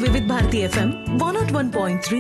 వివిధ Bharati FM one not one point three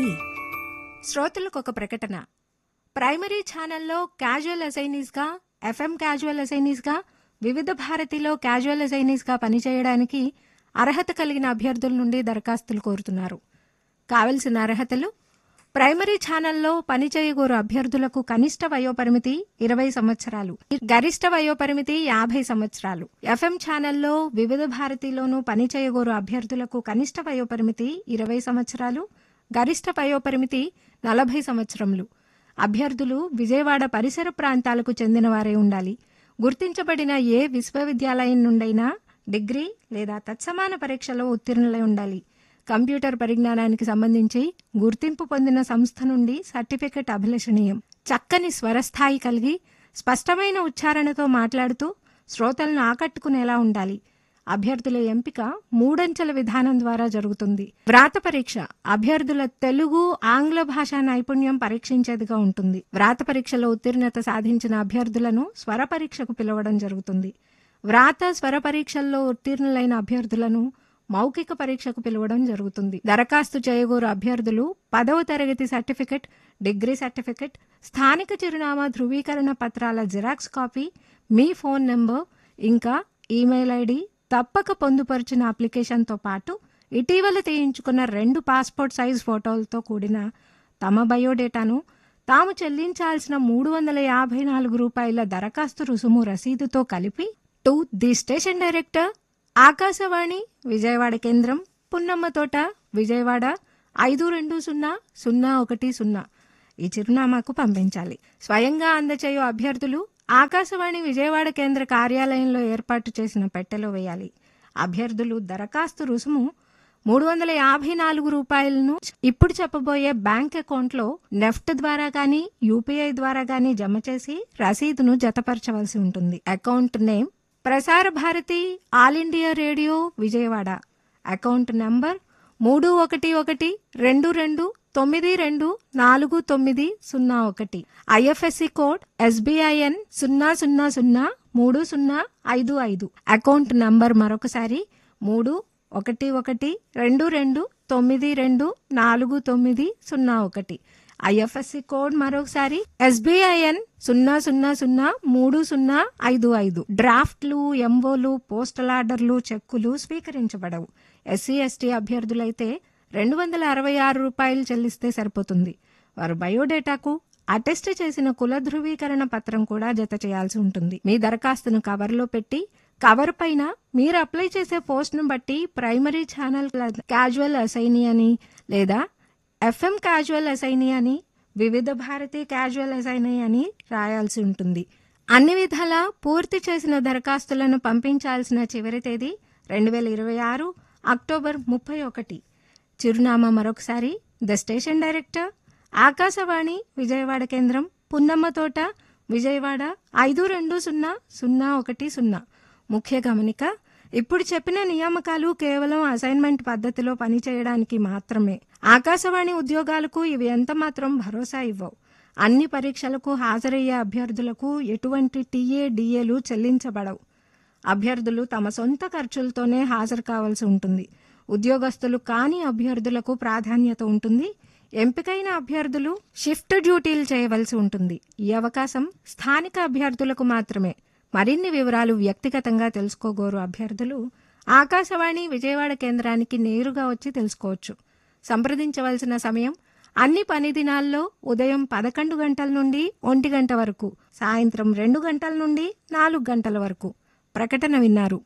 శ్రోతలకు ఒక ప్రకటన ప్రైమరీ ఛానల్లో క్యాజువల్ అసైనీస్గా ఎఫ్ఎం క్యాజువల్ అసైనీస్గా వివిధ భారతిలో క్యాజువల్ అసైనీస్గా పనిచేయడానికి అర్హత కలిగిన అభ్యర్థుల నుండి దరఖాస్తులు కోరుతున్నారు కావలసిన అర్హతలు ప్రైమరీ ఛానల్లో పనిచేయగోరు అభ్యర్థులకు కనిష్ట వయోపరిమితి ఇరవై సంవత్సరాలు గరిష్ట వయోపరిమితి యాభై సంవత్సరాలు ఎఫ్ఎం ఛానల్లో వివిధ భారతిలోనూ పనిచేయగోరు అభ్యర్థులకు కనిష్ట వయోపరిమితి ఇరవై సంవత్సరాలు గరిష్ట వయోపరిమితి నలభై సంవత్సరములు అభ్యర్థులు విజయవాడ పరిసర ప్రాంతాలకు చెందినవారే ఉండాలి గుర్తించబడిన ఏ విశ్వవిద్యాలయం నుండైనా డిగ్రీ లేదా తత్సమాన పరీక్షలో ఉత్తీర్ణులై ఉండాలి కంప్యూటర్ పరిజ్ఞానానికి సంబంధించి గుర్తింపు పొందిన సంస్థ నుండి సర్టిఫికెట్ అభిలషణీయం చక్కని స్వరస్థాయి కలిగి స్పష్టమైన ఉచ్చారణతో మాట్లాడుతూ శ్రోతలను ఆకట్టుకునేలా ఉండాలి అభ్యర్థుల ఎంపిక మూడంచెల విధానం ద్వారా జరుగుతుంది వ్రాత పరీక్ష అభ్యర్థుల తెలుగు ఆంగ్ల భాషా నైపుణ్యం పరీక్షించేదిగా ఉంటుంది వ్రాత పరీక్షలో ఉత్తీర్ణత సాధించిన అభ్యర్థులను స్వర పరీక్షకు పిలవడం జరుగుతుంది వ్రాత స్వర పరీక్షల్లో ఉత్తీర్ణులైన అభ్యర్థులను మౌఖిక పరీక్షకు పిలవడం జరుగుతుంది దరఖాస్తు చేయగోరు అభ్యర్థులు పదవ తరగతి సర్టిఫికెట్ డిగ్రీ సర్టిఫికెట్ స్థానిక చిరునామా ధృవీకరణ పత్రాల జిరాక్స్ కాపీ మీ ఫోన్ నెంబర్ ఇంకా ఈమెయిల్ ఐడి తప్పక పొందుపరిచిన అప్లికేషన్తో పాటు ఇటీవల తీయించుకున్న రెండు పాస్పోర్ట్ సైజ్ ఫోటోలతో కూడిన తమ బయోడేటాను తాము చెల్లించాల్సిన మూడు వందల యాభై నాలుగు రూపాయల దరఖాస్తు రుసుము రసీదుతో కలిపి to the station director Akashvani Vijayawada కేంద్రం పున్నమ్మ తోట విజయవాడ ఐదు రెండు సున్నా సున్నా ఒకటి సున్నా ఈ చిరునామాకు పంపించాలి స్వయంగా అందచేయు అభ్యర్థులు ఆకాశవాణి విజయవాడ కేంద్ర కార్యాలయంలో ఏర్పాటు చేసిన పెట్టెలో వేయాలి అభ్యర్థులు దరఖాస్తు రుసుము మూడు వందల యాభై నాలుగు రూపాయలను ఇప్పుడు చెప్పబోయే బ్యాంక్ అకౌంట్లో నెఫ్ట్ ద్వారా గానీ యూపీఐ ద్వారా గానీ జమ చేసి రసీదును జతపరచవలసి ఉంటుంది account name Prasar Bharati all India radio Vijayawada account number మూడు ఒకటి ఒకటి రెండు రెండు తొమ్మిది రెండు నాలుగు తొమ్మిది సున్నా ఒకటి ఐఎఫ్ఎస్సి కోడ్ ఎస్బీఐఎన్ సున్నా సున్నా సున్నా మూడు సున్నా ఐదు ఐదు అకౌంట్ నంబర్ మరొకసారి మూడు ఒకటి ఒకటి రెండు రెండు తొమ్మిది రెండు నాలుగు తొమ్మిది సున్నా ఒకటి ఐఎఫ్ఎస్సి కోడ్ మరొకసారి ఎస్బీఐఎన్ సున్నా సున్నా సున్నా మూడు సున్నా ఐదు ఐదు డ్రాఫ్ట్లు ఎంఓలు పోస్టల్ ఆర్డర్లు చెక్కులు స్వీకరించబడవు ఎస్సీ ఎస్టీ అభ్యర్థులైతే రెండు వందల అరవై ఆరు రూపాయలు చెల్లిస్తే సరిపోతుంది వారు బయోడేటాకు అటెస్ట్ చేసిన కుల ధృవీకరణ పత్రం కూడా జత చేయాల్సి ఉంటుంది మీ దరఖాస్తును కవర్లో పెట్టి కవర్ పైన మీరు అప్లై చేసే పోస్ట్ను బట్టి ప్రైమరీ ఛానల్ క్యాజువల్ అసైనీ అని లేదా ఎఫ్ఎం క్యాజువల్ అసైనీ అని వివిధ భారతి క్యాజువల్ అసైనీ అని రాయాల్సి ఉంటుంది అన్ని విధాలా పూర్తి చేసిన దరఖాస్తులను పంపించాల్సిన చివరి తేదీ రెండు వేల ఇరవై ఆరు అక్టోబర్ ముప్పై ఒకటి చిరునామా మరొకసారి the station director Akashvani Vijayawada కేంద్రం పున్నమ్మ తోట విజయవాడ ఐదు రెండు సున్నా సున్నా ఒకటి సున్నా ముఖ్య గమనిక ఇప్పుడు చెప్పిన నియామకాలు కేవలం అసైన్మెంట్ పద్ధతిలో పనిచేయడానికి మాత్రమే ఆకాశవాణి ఉద్యోగాలకు ఇవి ఎంత మాత్రం భరోసా ఇవ్వవు అన్ని పరీక్షలకు హాజరయ్యే అభ్యర్థులకు ఎటువంటి టీఏ డిఏలు చెల్లించబడవు అభ్యర్థులు తమ సొంత ఖర్చులతోనే హాజరు కావాల్సి ఉంటుంది ఉద్యోగస్తులు కాని అభ్యర్థులకు ప్రాధాన్యత ఉంటుంది ఎంపికైన అభ్యర్థులు షిఫ్ట్ డ్యూటీలు చేయవలసి ఉంటుంది ఈ అవకాశం స్థానిక అభ్యర్థులకు మాత్రమే మరిన్ని వివరాలు వ్యక్తిగతంగా తెలుసుకోగోరు అభ్యర్థులు ఆకాశవాణి విజయవాడ కేంద్రానికి నేరుగా వచ్చి తెలుసుకోవచ్చు సంప్రదించవలసిన సమయం అన్ని పని దినాల్లో ఉదయం పదకొండు గంటల నుండి ఒంటి గంట వరకు సాయంత్రం రెండు గంటల నుండి నాలుగు గంటల వరకు ప్రకటన విన్నారు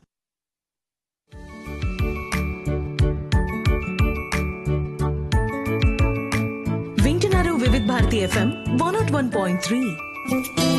వింటున్నారు Vividh Bharati FM one not one point three